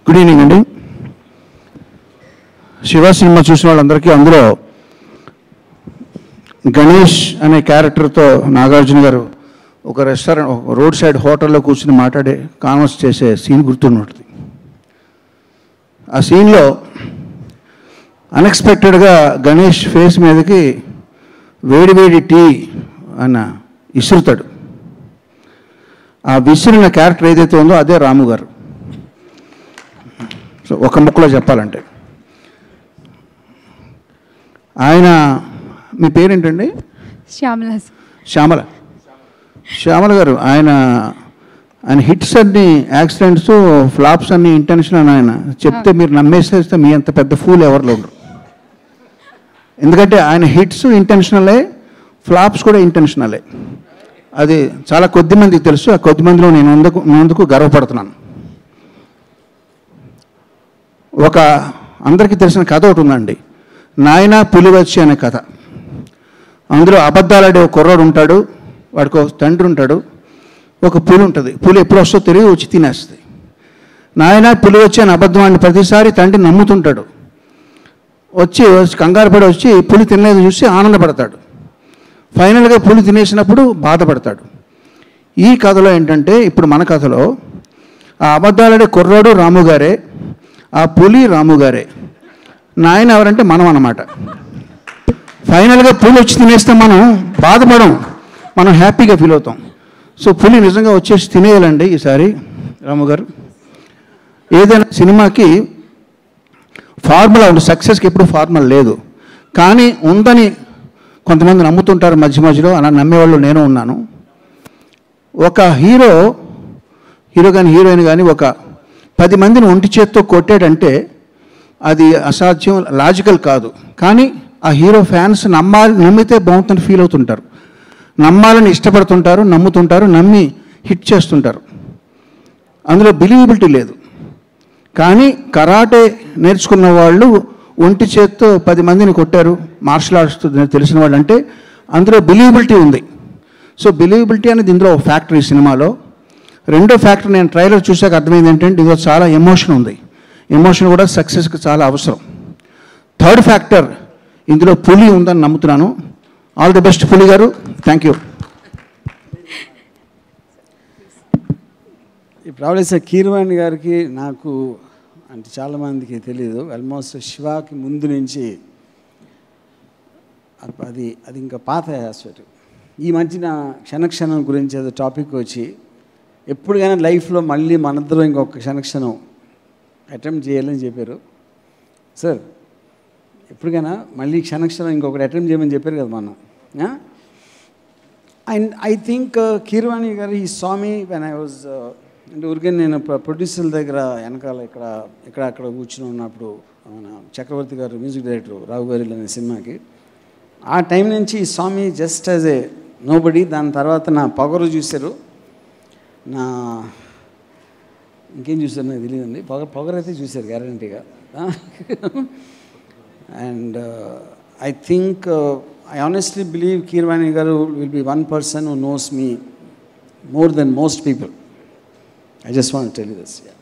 good evening అండి Shiva cinema చూసిన వాళ్ళందరికీ అందులో గణేష్ అనే క్యారెక్టర్తో నాగార్జున గారు ఒక రెస్టారెంట్ ఒక రోడ్ సైడ్ హోటల్లో కూర్చుని మాట్లాడే కాన్వర్స్ చేసే సీన్ గుర్తున్నట్టు ఆ సీన్లో అన్ఎక్స్పెక్టెడ్గా గణేష్ ఫేస్ మీదకి వేడి వేడి టీ అన్న ఇసురుతాడు ఆ విసిరిన క్యారెక్టర్ ఏదైతే ఉందో అదే రాము గారు సో ఒక ముక్కలో చెప్పాలంటే ఆయన మీ పేరేంటండి శ్యామల శ్యామల శ్యామల గారు ఆయన ఆయన హిట్స్ అన్ని యాక్సిడెంట్స్ ఫ్లాప్స్ అన్ని ఇంటెన్షన్ అని ఆయన చెప్తే మీరు నమ్మేసేస్తే మీ అంత పెద్ద ఫూల్ ఎవరిలో ఉండరు ఎందుకంటే ఆయన హిట్స్ ఇంటెన్షనలే ఫ్లాప్స్ కూడా ఇంటెన్షనలే అది చాలా కొద్ది మందికి తెలుసు ఆ కొద్ది మందిలో నేను అందుకు ముందుకు గర్వపడుతున్నాను ఒక అందరికీ తెలిసిన కథ ఒకటి ఉందండి నాయన పులివచ్చి అనే కథ అందులో అబద్ధాలాడే ఒక కుర్రాడు ఉంటాడు వాడికి ఒక తండ్రి ఉంటాడు ఒక పులి ఉంటుంది పులి ఎప్పుడు వస్తో తెలియదు వచ్చి తినేస్తుంది నాయన పులి వచ్చి అని అబద్ధం అని ప్రతిసారి తండ్రి నమ్ముతుంటాడు వచ్చి వచ్చి కంగారు పడి వచ్చి పులి తినలేదు చూసి ఆనందపడతాడు ఫైనల్గా పులి తినేసినప్పుడు బాధపడతాడు ఈ కథలో ఏంటంటే ఇప్పుడు మన కథలో ఆ అబద్ధాలాడే కుర్రాడు రాము గారే ఆ పులి రాము గారే నాయన ఎవరంటే మనం అన్నమాట ఫైనల్గా పులి వచ్చి తినేస్తే మనం బాధపడం మనం హ్యాపీగా ఫీల్ అవుతాం సో పులి నిజంగా వచ్చేసి తినేయాలండి ఈసారి రాము గారు ఏదైనా సినిమాకి ఫార్ములా ఉంది సక్సెస్కి ఎప్పుడు ఫార్ములా లేదు కానీ ఉందని కొంతమంది నమ్ముతుంటారు మధ్య మధ్యలో అలా నమ్మేవాళ్ళు నేను ఉన్నాను ఒక హీరో హీరో కానీ హీరోయిన్ కానీ ఒక పది మందిని ఒంటి చేత్తో కొట్టాడంటే అది అసాధ్యం లాజికల్ కాదు కానీ ఆ హీరో ఫ్యాన్స్ నమ్మాలి నమ్మితే బాగుంటుంది ఫీల్ అవుతుంటారు నమ్మాలని ఇష్టపడుతుంటారు నమ్ముతుంటారు నమ్మి హిట్ చేస్తుంటారు అందులో బిలీవబిలిటీ లేదు కానీ కరాటే నేర్చుకున్న వాళ్ళు ఒంటి చేత్తో పది మందిని కొట్టారు మార్షల్ ఆర్ట్స్ తెలిసిన వాళ్ళు అంటే అందులో బిలీవబిలిటీ ఉంది సో బిలీవబిలిటీ అనేది ఇందులో ఒక ఫ్యాక్టరీ సినిమాలో రెండో ఫ్యాక్టర్ నేను ట్రైలర్ చూసాక అర్థమైంది ఏంటంటే ఇందులో చాలా ఎమోషన్ ఉంది ఎమోషన్ కూడా సక్సెస్కి చాలా అవసరం థర్డ్ ఫ్యాక్టర్ ఇందులో పులి ఉందని నమ్ముతున్నాను ఆల్ ది బెస్ట్ పులి గారు థ్యాంక్ యూ ఈ ప్రాబ్లమ్స్ కీరవాణి గారికి నాకు అంటే చాలామందికి తెలియదు ఆల్మోస్ట్ శివాకి ముందు నుంచి అప్ప- అది అది ఇంకా పాత యాస్పెక్ట్ ఈ మధ్యన క్షణక్షణం గురించి ఏదో టాపిక్ వచ్చి ఎప్పుడుగైనా లైఫ్లో మళ్ళీ మనిద్దరం ఇంకొక క్షణక్షణం అటెంప్ట్ చేయాలని చెప్పారు సార్ ఎప్పటికైనా మళ్ళీ క్షణక్షణం ఇంకొకటి అటెంప్ట్ చేయమని చెప్పారు కదా మొన్న అండ్ ఐ థింక్ కీరవాణి గారు ఈ స్వామి వెన్ ఐ వాజ్ అంటే ఊరికే నేను ప్రొడ్యూసర్ల దగ్గర వెనకాల ఇక్కడ ఇక్కడ అక్కడ కూర్చుని ఉన్నప్పుడు మన చక్రవర్తి గారు మ్యూజిక్ డైరెక్టర్ రావు గారి అనే సినిమాకి ఆ టైం నుంచి ఈ స్వామి జస్ట్ యాజ్ ఏ నోబడి దాని తర్వాత నా పొగరు చూశారు నా ఇంకేం చూశారు నాకు తెలియదండి పొగ పొగరు అయితే చూశారు గ్యారంటీగా and I think I honestly believe Keeravani garu will be one person who knows me more than most people I just want tell this